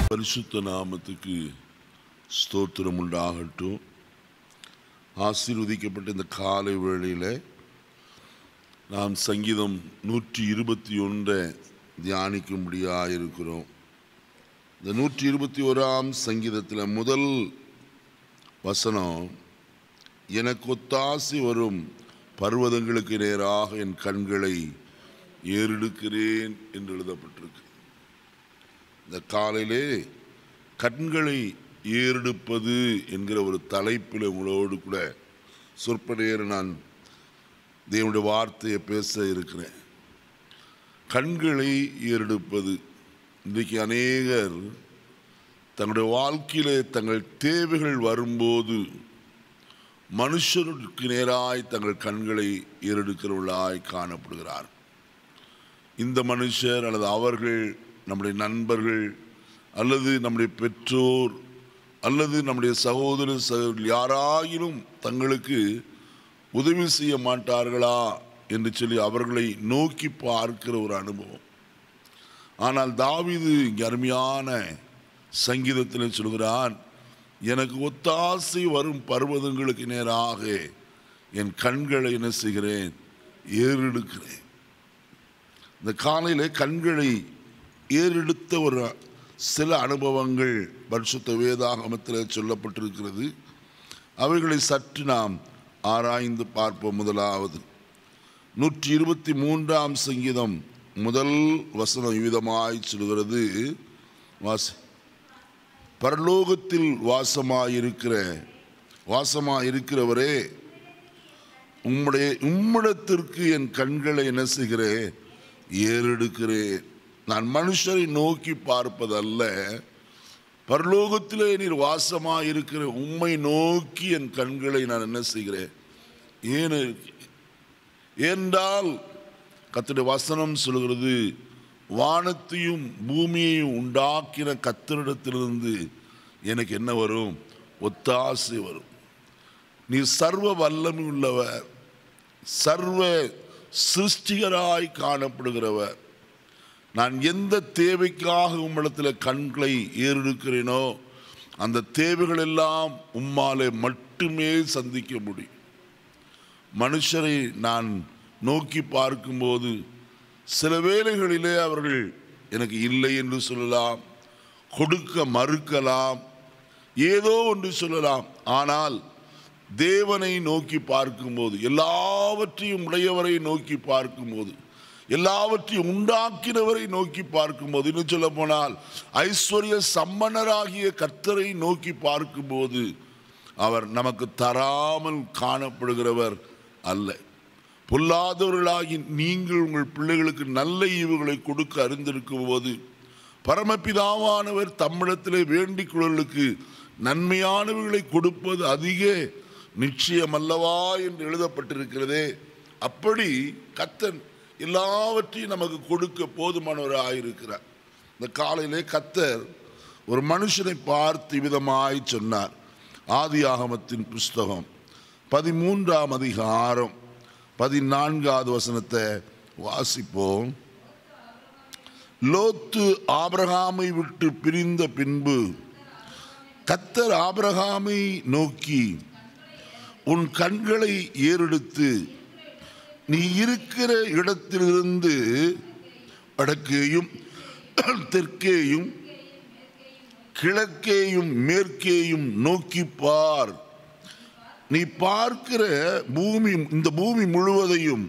பரிசுத்த நாமத்துக்கு ஸ்தோத்திரம் உண்டாகட்டும் ஆசீர்வதிக்கப்பட்ட இந்த காலை வேளையில் நாம் சங்கீதம் நூற்றி இருபத்தி ஒன்றை தியானிக்கும்படியாக இருக்கிறோம் இந்த நூற்றி இருபத்தி ஓராம் சங்கீதத்தில் முதல் வசனம் எனக்கு ஒத்தாசி வரும் பர்வதங்களுக்கு நேராக என் கண்களை ஏறெடுக்கிறேன் என்று எழுதப்பட்டிருக்கு இந்த காலையிலே கண்களை ஏறெடுப்பது என்கிற ஒரு தலைப்பில் உங்களோடு கூட சொற்ப நேரம் நான் தேவனுடைய வார்த்தையை பேச இருக்கிறேன் கண்களை ஏறெடுப்பது இன்றைக்கு அநேகர் தங்களுடைய வாழ்க்கையிலே தங்கள் தேவைகள் வரும்போது மனுஷருக்கு நேராய் தங்கள் கண்களை ஏறெடுக்கிறவர்களாய் காணப்படுகிறார் இந்த மனுஷர் அல்லது அவர்கள் நம்முடைய நண்பர்கள் அல்லது நம்முடைய பெற்றோர் அல்லது நம்முடைய சகோதர சகோதரி யாராயினும் தங்களுக்கு உதவி செய்ய மாட்டார்களா என்று சொல்லி அவர்களை நோக்கி பார்க்கிற ஒரு அனுபவம் ஆனால் தாவீது இங்கே அருமையான சங்கீதத்தில் சொல்கிறான் எனக்கு ஒத்தாசை வரும் பர்வதங்களுக்கு நேராக என் கண்களை என்ன செய்கிறேன் ஏறெடுக்கிறேன் இந்த காலையில் கண்களை ஏறெடுத்த ஒரு சில அனுபவங்கள் பரிசுத்த வேதாகமத்தில் சொல்லப்பட்டிருக்கிறது அவைகளை சற்று நாம் ஆராய்ந்து பார்ப்போம் முதலாவது நூற்றி இருபத்தி மூன்றாம் சங்கீதம் முதல் வசனம் விதமாய் சொல்கிறது வாசி பரலோகத்தில் வாசமாயிருக்கிற வாசமாயிருக்கிறவரே உம்முடைய உம்மிடத்திற்கு என் கண்களை என்ன செய்கிறேன் ஏறெடுக்கிறேன் நான் மனுஷரை நோக்கி பார்ப்பதல்ல பரலோகத்திலே நீர் வாசமாக இருக்கிற உம்மை நோக்கி என் கண்களை நான் என்ன செய்கிறேன் ஏன் ஏனென்றால் கத்துடைய வசனம் சொல்கிறது வானத்தையும் பூமியையும் உண்டாக்கின கத்தரிடத்திலிருந்து எனக்கு என்ன வரும் ஒத்தாசை வரும் நீ சர்வ வல்லமை உள்ளவர் சர்வ சிருஷ்டிகராய் காணப்படுகிறவர் நான் எந்த தேவைக்காக உம்மிடத்தில் கண்களை ஏறெடுக்கிறேனோ அந்த தேவைகள் எல்லாம் உம்மாலே மட்டுமே சந்திக்க முடியும் மனுஷரை நான் நோக்கி பார்க்கும்போது சில வேளைகளிலே அவர்கள் எனக்கு இல்லை என்று சொல்லலாம் கொடுக்க மறுக்கலாம் ஏதோ ஒன்று சொல்லலாம் ஆனால் தேவனை நோக்கி பார்க்கும்போது எல்லாவற்றையும் உடையவரை நோக்கி பார்க்கும்போது எல்லாவற்றையும் உண்டாக்கினவரை நோக்கி பார்க்கும்போது இன்னும் சொல்ல போனால் ஐஸ்வர்ய சம்மனராகிய கர்த்தரை நோக்கி பார்க்கும்போது அவர் நமக்கு தராமல் காணப்படுகிறவர் அல்ல பொல்லாதவர்களாகி நீங்கள் உங்கள் பிள்ளைகளுக்கு நல்ல ஈவுகளை கொடுக்க அறிந்திருக்கும் போது பரமபிதாவானவர் தம்மிடத்திலே வேண்டிக் கொள்ளலுக்கு நன்மையானவர்களை கொடுப்பது அதிக நிச்சயம் அல்லவா என்று எழுதப்பட்டிருக்கிறதே அப்படி கத்தன் எல்லாவற்றையும் நமக்கு கொடுக்க போதுமானவராக இருக்கிறார் இந்த காலையிலே கத்தர் ஒரு மனுஷனை பார்த்து விதமாய் சொன்னார் ஆதி ஆகமத்தின் புஸ்தகம் பதிமூன்றாம் அதிகாரம் பதினான்காவது வசனத்தை வாசிப்போம் லோத்து ஆபிரகாமை விட்டு பிரிந்த பின்பு கத்தர் ஆபிரகாமை நோக்கி உன் கண்களை ஏறெடுத்து நீ இருக்கிற இடத்திலிருந்து வடக்கேயும் தெற்கேயும் கிழக்கேயும் மேற்கேயும் நோக்கி பார் நீ பார்க்கிற பூமி இந்த பூமி முழுவதையும்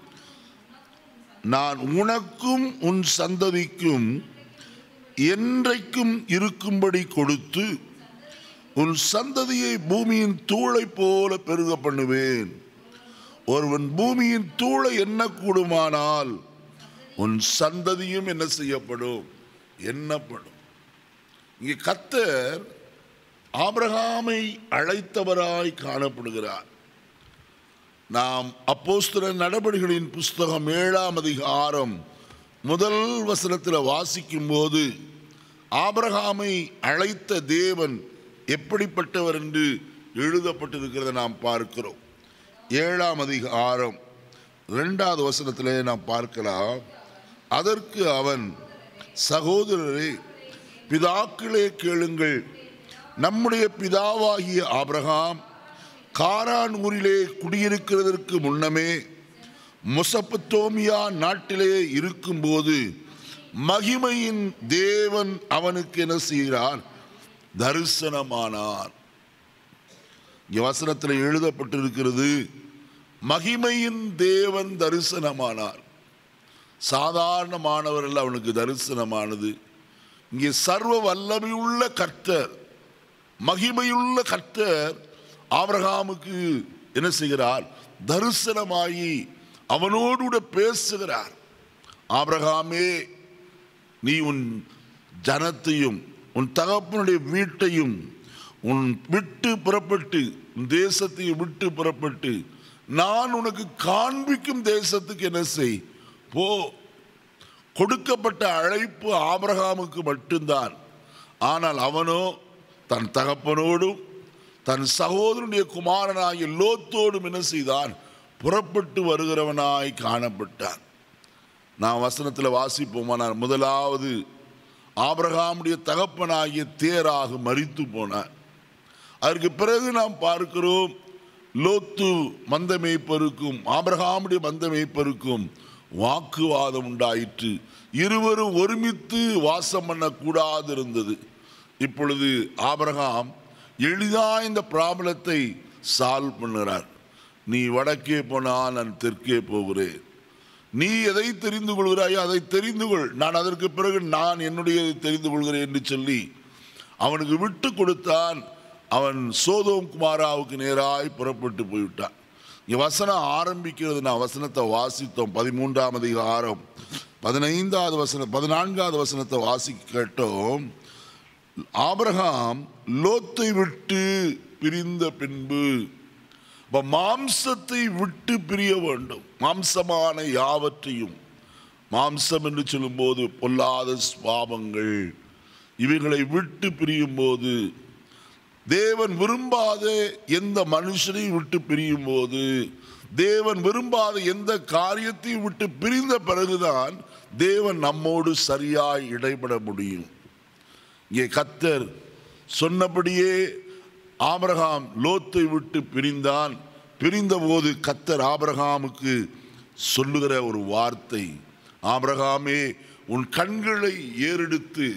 நான் உனக்கும் உன் சந்ததிக்கும் என்றைக்கும் இருக்கும்படி கொடுத்து உன் சந்ததியை பூமியின் தூளை போல பெருக பண்ணுவேன் ஒருவன் பூமியின் தூளை எண்ணக்கூடுமானால் உன் சந்ததியும் என்ன செய்யப்படும் எண்ணப்படும் இங்கே கத்தர் ஆபிரகாமை அழைத்தவராய் காணப்படுகிறார் நாம் அப்போஸ்தல நடவடிக்கைகளின் புஸ்தகம் ஏழாம் அதிகாரம் முதல் வசனத்தில் வாசிக்கும் போது ஆபிரகாமை அழைத்த தேவன் எப்படிப்பட்டவர் என்று எழுதப்பட்டிருக்கிறத நாம் பார்க்கிறோம் ஏழாம் அதிகாரம் ரெண்டாவது வசனத்திலே நாம் பார்க்கலாம் அதற்கு அவன் சகோதரரே பிதாக்களே கேளுங்கள் நம்முடைய பிதாவாகிய ஆபிரகாம் காரான் ஊரிலே குடியிருக்கிறதற்கு முன்னமே மொசப்பத்தோமியா நாட்டிலே இருக்கும்போது மகிமையின் தேவன் அவனுக்கு என்ன செய்கிறார் தரிசனமானார் இங்க வசனத்தில் எழுதப்பட்டிருக்கிறது மகிமையின் தேவன் தரிசனமானார் சாதாரணமானவர்கள் அவனுக்கு தரிசனமானது இங்கே சர்வ வல்லமையுள்ள கர்த்தர் மகிமையுள்ள கர்த்தர் ஆபிரகாமுக்கு என்ன செய்கிறார் தரிசனமாகி அவனோடு கூட பேசுகிறார் ஆபிரகாமே நீ உன் ஜனத்தையும் உன் தகப்பனுடைய வீட்டையும் உன் விட்டு புறப்பட்டு உன் தேசத்தை விட்டு புறப்பட்டு நான் உனக்கு காண்பிக்கும் தேசத்துக்கு என்ன செய் போ கொடுக்கப்பட்ட அழைப்பு ஆபிரகாமுக்கு மட்டும்தான் ஆனால் அவனோ தன் தகப்பனோடும் தன் சகோதரனுடைய குமாரனாகிய லோத்தோடும் என்ன செய்தான் புறப்பட்டு வருகிறவனாய் காணப்பட்டான் நான் வசனத்தில் வாசிப்போமானார் முதலாவது ஆபிரகாமுடைய தகப்பனாகிய தேராக மரித்து போனார் அதற்கு பிறகு நாம் பார்க்கிறோம் லோத்து மந்த மேய்ப்பருக்கும் ஆபிரகாமுடைய மந்த மேய்ப்பருக்கும் வாக்குவாதம் உண்டாயிற்று இருவரும் ஒருமித்து வாசம் பண்ணக்கூடாது இருந்தது இப்பொழுது ஆபிரகாம் எளிதா இந்த ப்ராப்ளத்தை சால்வ் பண்ணுகிறார் நீ வடக்கே போனால் நான் தெற்கே போகிறேன் நீ எதை தெரிந்து கொள்கிறாயோ அதை தெரிந்து கொள் நான் அதற்கு பிறகு நான் என்னுடைய தெரிந்து கொள்கிறேன் என்று சொல்லி அவனுக்கு விட்டு கொடுத்தான் அவன் சோதோம் குமாராவுக்கு நேராய் புறப்பட்டு போய்விட்டான் இங்க வசனம் ஆரம்பிக்கிறது நான் வசனத்தை வாசித்தோம் பதிமூன்றாம் அதிகாரம் பதினைந்தாவது வசனம் பதினான்காவது வசனத்தை வாசிக்க கேட்டோம் ஆபிரகாம் லோத்தை விட்டு பிரிந்த பின்பு அப்ப மாம்சத்தை விட்டு பிரிய வேண்டும் மாம்சமான யாவற்றையும் மாம்சம் என்று சொல்லும்போது பொல்லாத சுவாபங்கள் இவைகளை விட்டு பிரியும் போது தேவன் விரும்பாத எந்த மனுஷனையும் விட்டு பிரியும் போது தேவன் விரும்பாத எந்த காரியத்தையும் விட்டு பிரிந்த பிறகுதான் தேவன் நம்மோடு சரியாய் இடைபட முடியும் இங்கே கத்தர் சொன்னபடியே ஆபிரகாம் லோத்தை விட்டு பிரிந்தான் பிரிந்தபோது கத்தர் ஆபிரகாமுக்கு சொல்லுகிற ஒரு வார்த்தை ஆபிரகாமே உன் கண்களை ஏறெடுத்து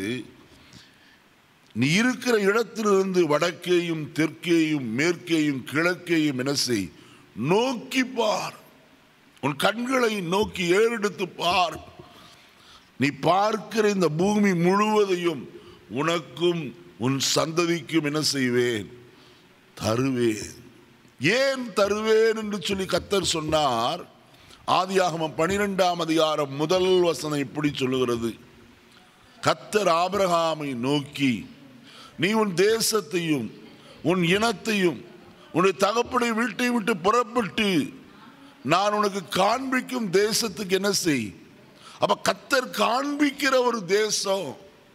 நீ இருக்கிற இடத்திலிருந்து வடக்கேயும் தெற்கேயும் மேற்கேயும் கிழக்கேயும் என்ன செய் நோக்கி பார் உன் கண்களை நோக்கி ஏறெடுத்து பார் நீ பார்க்கிற இந்த பூமி முழுவதையும் உனக்கும் உன் சந்ததிக்கும் என்ன செய்வேன் தருவேன் ஏன் தருவேன் என்று சொல்லி கத்தர் சொன்னார் ஆதியாகமம் பனிரெண்டாம் அதிகாரம் முதல் வசனம் இப்படி சொல்லுகிறது கத்தர் ஆபிரகாமை நோக்கி நீ உன் தேசத்தையும் உன் இனத்தையும் உன்னுடைய தகப்பனை வீட்டை விட்டு புறப்பட்டு நான் உனக்கு காண்பிக்கும் தேசத்துக்கு என்ன செய் அப்ப கத்தர் காண்பிக்கிற ஒரு தேசம்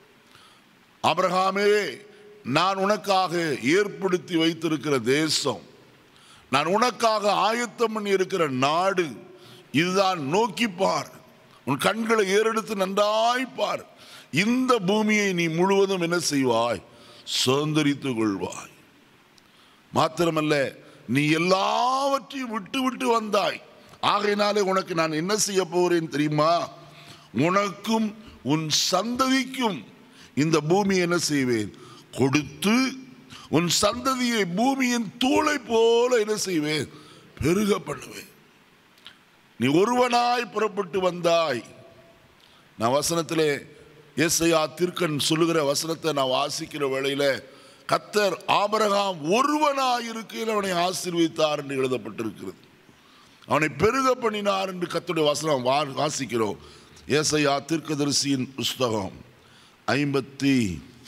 ஆபிரகாமே நான் உனக்காக ஏற்படுத்தி வைத்திருக்கிற தேசம் நான் உனக்காக ஆயத்தம் பண்ணி இருக்கிற நாடு இதுதான் நோக்கி பார் உன் கண்களை ஏறெடுத்து நன்றாய் பார் இந்த பூமியை நீ முழுவதும் என்ன செய்வாய் சுதந்திரித்துக் கொள்வாய் மாத்திரமல்ல நீ எல்லாவற்றையும் விட்டு விட்டு வந்தாய் ஆகையினாலே உனக்கு நான் என்ன செய்ய போகிறேன் தெரியுமா உனக்கும் உன் சந்ததிக்கும் இந்த பூமி என்ன செய்வேன் கொடுத்து உன் சந்ததியை பூமியின் தூளை போல என்ன செய்வேன் பெருக பண்ணுவேன் நீ ஒருவனாய் புறப்பட்டு வந்தாய் நான் வசனத்திலே ஏசையா திருக்கன் சொல்லுகிற வசனத்தை நான் வாசிக்கிற வேளையில கத்தர் ஆபரகாம் ஒருவனாய் இருக்கையில் அவனை ஆசீர்வதித்தார் என்று எழுதப்பட்டிருக்கிறது அவனை பெருக பண்ணினார் என்று கத்துடைய வசனம் வா- வாசிக்கிறோம் ஏசையா தீர்க்கதரிசியின் புஸ்தகம் ஐம்பத்தி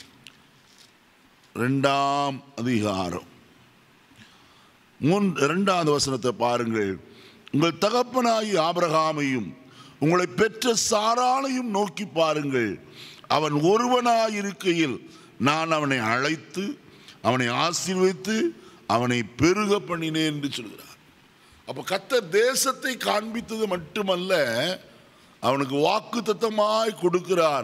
ரெண்டாம் அதிகாரம் மூன் இரண்டாவது வசனத்தை பாருங்கள் உங்கள் தகப்பனாகி ஆபிரகாமையும் உங்களை பெற்ற சாராளையும் நோக்கி பாருங்கள் அவன் ஒருவனாயிருக்கையில் நான் அவனை அழைத்து அவனை ஆசீர்வதித்து அவனை பெருக பண்ணினேன் என்று சொல்கிறார் அப்ப கத்தர் தேசத்தை காண்பித்தது மட்டுமல்ல அவனுக்கு வாக்கு தத்தமாய் கொடுக்கிறார்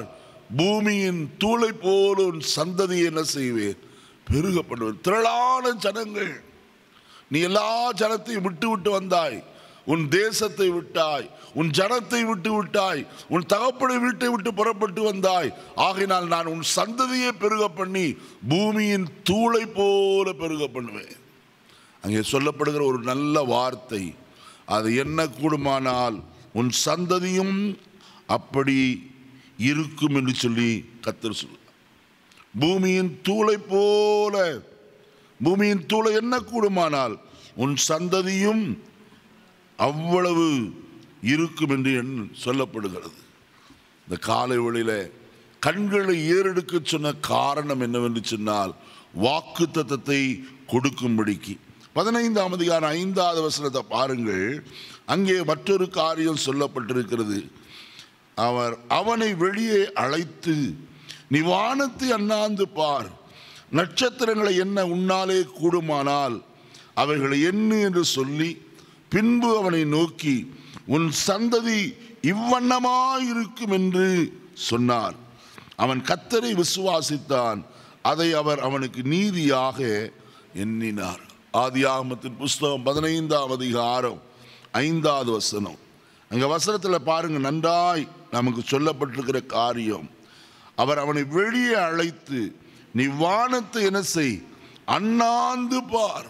பூமியின் தூளை போல உன் சந்ததியை என்ன செய்வேன் பெருக பண்ணுவேன் திரளான ஜனங்கள் நீ எல்லா ஜனத்தையும் விட்டு விட்டு வந்தாய் உன் தேசத்தை விட்டாய் உன் ஜனத்தை விட்டு விட்டாய் உன் தகப்பனை வீட்டை விட்டு புறப்பட்டு வந்தாய் ஆகையினால் நான் உன் சந்ததியை பெருக பண்ணி பூமியின் தூளை போல பெருக பண்ணுவேன் அங்கே சொல்லப்படுகிற ஒரு நல்ல வார்த்தை அது என்ன கூடுமானால் உன் சந்ததியும் அப்படி இருக்கும் என்று சொல்லி கத்தர் சொல்லுவார் பூமியின் தூளை போல பூமியின் தூளை என்ன கூடுமானால் உன் சந்ததியும் அவ்வளவு இருக்கும் என்று எண்ண- சொல்லப்படுகிறது இந்த காலை வேளையில கண்களை ஏறெடுக்க சொன்ன காரணம் என்னவென்று சொன்னால் வாக்கு தத்தத்தை கொடுக்கும்படிக்கு பதினைந்தாம் அதிகாரம் ஐந்தாவது வசனத்தை பாருங்கள் அங்கே மற்றொரு காரியம் சொல்லப்பட்டிருக்கிறது அவர் அவனை வெளியே அழைத்து நீ வானத்தை அண்ணாந்து பார் நட்சத்திரங்களை என்ன உன்னாலே கூடுமானால் அவைகளை எண்ணு என்று சொல்லி பின்பு அவனை நோக்கி உன் சந்ததி இவ்வண்ணமாயிருக்கும் என்று சொன்னார் அவன் கத்தரை விசுவாசித்தான் அதை அவர் அவனுக்கு நீதியாக எண்ணினார் ஆதியாகமத்தின் புஸ்தகம் பதினைந்தாம் அதிகாரம் ஐந்தாவது வசனம் அங்க வசனத்தில் பாருங்க நன்றாய் நமக்கு சொல்லப்பட்டிருக்கிற காரியம் அவர் அவனை வெளியே அழைத்து நீ வானத்தை என்ன செய் அண்ணாந்து பார்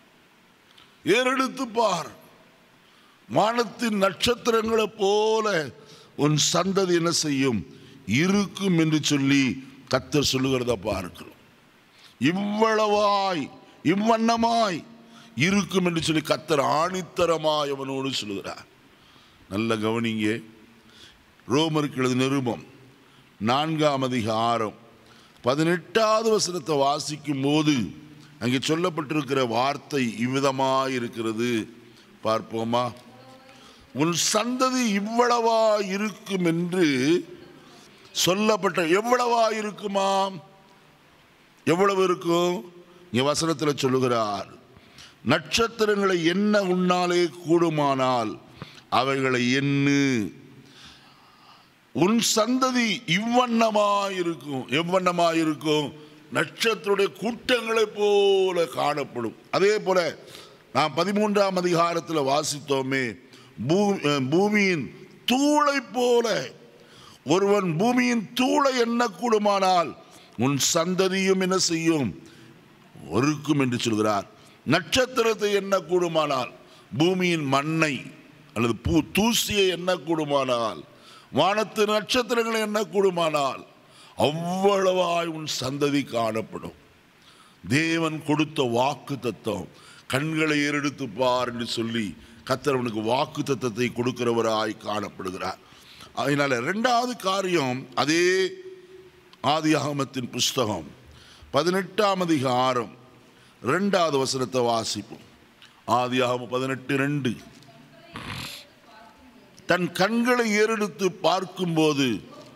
ஏறெடுத்து பார் வானத்தின் நட்சத்திரங்களைப் போல உன் சந்ததி என்ன செய்யும் இருக்கும் என்று சொல்லி கத்தர் சொல்லுகிறத பார்க்கிறோம் இவ்வளவாய் இவ்வண்ணமாய் இருக்கும் என்று சொல்லி கத்தர் ஆணித்தரமாய் அவனோடு சொல்லுகிறார் நல்ல கவனிங்க ரோமருக்கு எழுது நிருபம் நான்காம் அதிகாரம் பதினெட்டாவது வசனத்தை வாசிக்கும் போது அங்கே சொல்லப்பட்டிருக்கிற வார்த்தை இவ்விதமாய் இருக்கிறது பார்ப்போமா உன் சந்ததி இவ்வளவா இருக்கும் என்று சொல்லப்பட்ட எவ்வளவா இருக்குமாம் எவ்வளவு இருக்கும் இங்க வசனத்தில் சொல்லுகிறார் நட்சத்திரங்களை என்ன உன்னாலே கூடுமானால் அவைகளை எண்ணு உன் சந்ததி இவ்வண்ணமாயிருக்கும் எவ்வண்ணமாயிருக்கும் நட்சத்திரடைய கூட்டங்களைப் போல காணப்படும் அதே போல நாம் பதிமூன்றாம் அதிகாரத்தில் வாசித்தோமே பூ- அஹ் பூமியின் தூளை போல ஒருவன் பூமியின் தூளை எண்ணக்கூடுமானால் உன் சந்ததியும் என்ன செய்யும் ஒருக்கும் என்று சொல்கிறார் நட்சத்திரத்தை எண்ணக்கூடுமானால் பூமியின் மண்ணை அல்லது பூ தூசியை எண்ணக்கூடுமானால் வானத்து நட்சத்திரங்களை எண்ணக்கூடுமானால் அவ்வளவாய் உன் சந்ததி காணப்படும் தேவன் கொடுத்த வாக்கு தத்துவம் கண்களை ஏறெடுத்து பார் என்று சொல்லி கத்தர் அவனுக்கு வாக்கு தத்தத்தை கொடுக்கிறவராய் காணப்படுகிறார் அதனால இரண்டாவது காரியம் அதே ஆதியாகமத்தின் புஸ்தகம் பதினெட்டாம் அதிகாரம் ரெண்டாவது வசனத்தை வாசிப்போம் ஆதியாகமம் பதினெட்டு ரெண்டு தன் கண்களை ஏறெடுத்து பார்க்கும்போது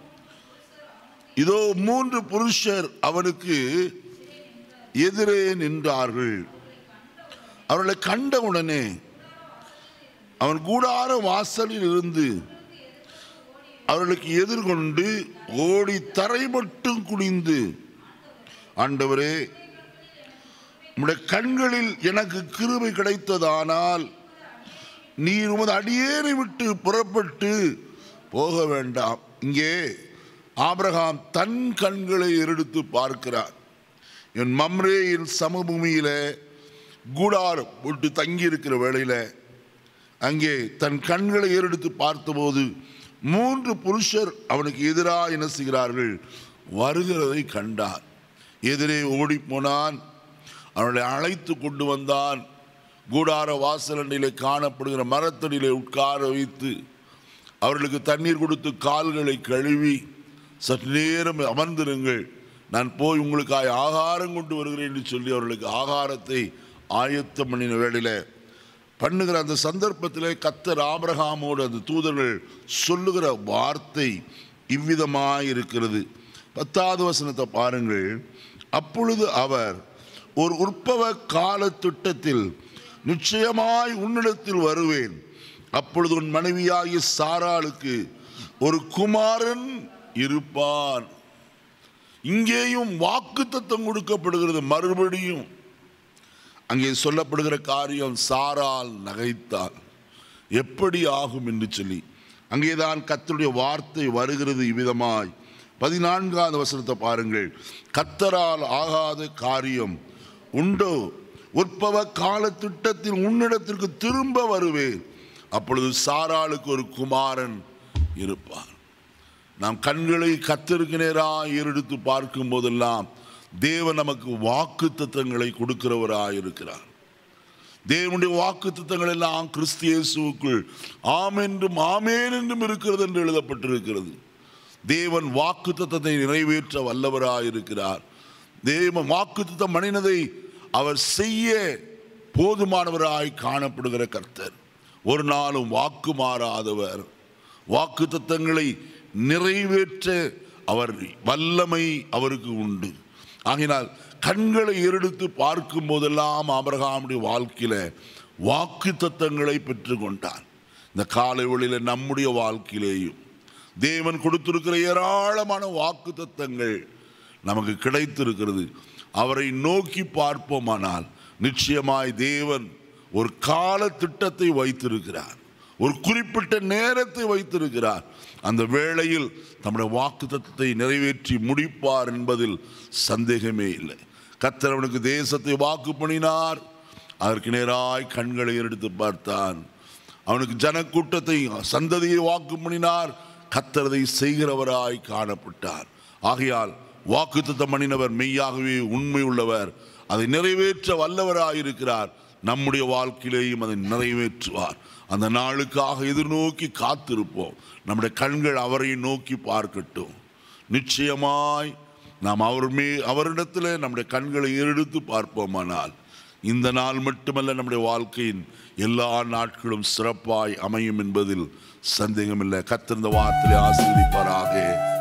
இதோ மூன்று புருஷர் அவனுக்கு எதிரே நின்றார்கள் அவர்களை கண்டவுடனே அவன் கூடார வாசலில் இருந்து அவர்களுக்கு எதிர்கொண்டு ஓடி தரை மட்டும் குனிந்து ஆண்டவரே உம்முடைய கண்களில் எனக்கு கிருபை கிடைத்ததானால் நீர் உமது அடியேனை விட்டு புறப்பட்டு போக வேண்டாம் இங்கே ஆபிரகாம் தன் கண்களை எடுத்து பார்க்கிறார் என் மம்ரேயின் சமபூமியில கூடாரம் போட்டு தங்கி இருக்கிற வேளையில அங்கே தன் கண்களை ஏறெடுத்து பார்த்தபோது மூன்று புருஷர் அவனுக்கு எதிராக என்ன செய்கிறார்கள் வருகிறதை கண்டான் எதிரே ஓடிப் போனான் அவனை அழைத்து கொண்டு வந்தான் கூடார வாசலண்டிலே காணப்படுகிற மரத்தடியிலே உட்கார வைத்து அவர்களுக்கு தண்ணீர் கொடுத்து கால்களை கழுவி சற்று நேரம் அமர்ந்திருங்கள் நான் போய் உங்களுக்காக ஆகாரம் கொண்டு வருகிறேன் என்று சொல்லி அவர்களுக்கு ஆகாரத்தை ஆயத்தம் பண்ணின வேளையில பண்ணுகிற அந்த சந்தர்ப்பத்திலே கத்தர் ஆபிரகாமோடு அந்த தூதர்கள் சொல்லுகிற வார்த்தை இவ்விதமாய் இருக்கிறது பத்தாவது வசனத்தை பாருங்கள் அப்பொழுது அவர் ஒரு உற்பவ கால திட்டத்தில் நிச்சயமாய் உன்னிடத்தில் வருவேன் அப்பொழுது உன் மனைவியாகிய சாராளுக்கு ஒரு குமாரன் இருப்பான் இங்கேயும் வாக்கு தத்தம் கொடுக்கப்படுகிறது மறுபடியும் அங்கே சொல்லப்படுகிற காரியம் சாரால் நகைத்தால் எப்படி ஆகும் என்று சொல்லி அங்கேதான் கர்த்தருடைய வார்த்தை வருகிறது இவ்விதமாய் பதினான்காவது வசனத்தை பாருங்கள் கத்தரால் ஆகாத காரியம் உண்டோ உற்பவ கால திட்டத்தில் உன்னிடத்திற்கு திரும்ப வருவேன் அப்பொழுது சாராளுக்கு ஒரு குமாரன் இருப்பார் நாம் கண்களை கத்தருக்கு நேராக ஏறெடுத்து பார்க்கும் போதெல்லாம் தேவன் நமக்கு வாக்கு தத்தங்களை கொடுக்கிறவராய் இருக்கிறார் தேவனுடைய வாக்கு தத்தங்கள் எல்லாம் கிறிஸ்து இயேசுவுக்குள் ஆம் என்றும் ஆமேன் என்றும் இருக்கிறது என்று எழுதப்பட்டிருக்கிறது தேவன் வாக்கு தத்தத்தை நிறைவேற்ற வல்லவராய் இருக்கிறார் தேவன் வாக்கு தத்தம் மனிதனை அவர் செய்ய போதுமானவராய் காணப்படுகிற கர்த்தர் ஒரு நாளும் வாக்கு மாறாதவர் வாக்கு தத்தங்களை நிறைவேற்ற அவர் வல்லமை அவருக்கு உண்டு ஆகினால் கண்களை ஏறெடுத்து பார்க்கும் போதெல்லாம் ஆபிரகாமுடைய வாழ்க்கையில வாக்கு தத்தங்களை பெற்றுக்கொண்டார் இந்த காலை வேளையில நம்முடைய வாழ்க்கையிலேயும் தேவன் கொடுத்திருக்கிற ஏராளமான வாக்கு தத்தங்கள் நமக்கு கிடைத்திருக்கிறது அவரை நோக்கி பார்ப்போமானால் நிச்சயமாய் தேவன் ஒரு கால திட்டத்தை வைத்திருக்கிறார் ஒரு குறிப்பிட்ட நேரத்தை வைத்திருக்கிறார் அந்த வேளையில் தம்முடைய வாக்கு தத்தத்தை நிறைவேற்றி முடிப்பார் என்பதில் சந்தேகமே இல்லை கர்த்தர் அவனுக்கு தேசத்தை வாக்கு பண்ணினார் அதற்கு நேராய் கண்களை எடுத்து பார்த்தான் அவனுக்கு ஜனக்கூட்டத்தை சந்ததியை வாக்கு பண்ணினார் கத்தரதை செய்கிறவராய் காணப்பட்டார் ஆகையால் வாக்குத்தத்தம் பண்ணினவர் மெய்யாகவே உண்மை உள்ளவர் அதை நிறைவேற்ற வல்லவராயிருக்கிறார் நம்முடைய வாழ்க்கையிலேயும் அதை நிறைவேற்றுவார் அந்த நாளுக்காக எதிர்நோக்கி காத்திருப்போம் நம்முடைய கண்கள் அவரை நோக்கி பார்க்கட்டும் நிச்சயமாய் நாம் அவர் மே அவரிடத்தில் நம்முடைய கண்களை எடுத்து பார்ப்போமானால் இந்த நாள் மட்டுமல்ல நம்முடைய வாழ்க்கையின் எல்லா நாட்களும் சிறப்பாய் அமையும் என்பதில் சந்தேகமில்லை கத்திருந்த வார்த்தையை ஆசீர்வதிப்பாராக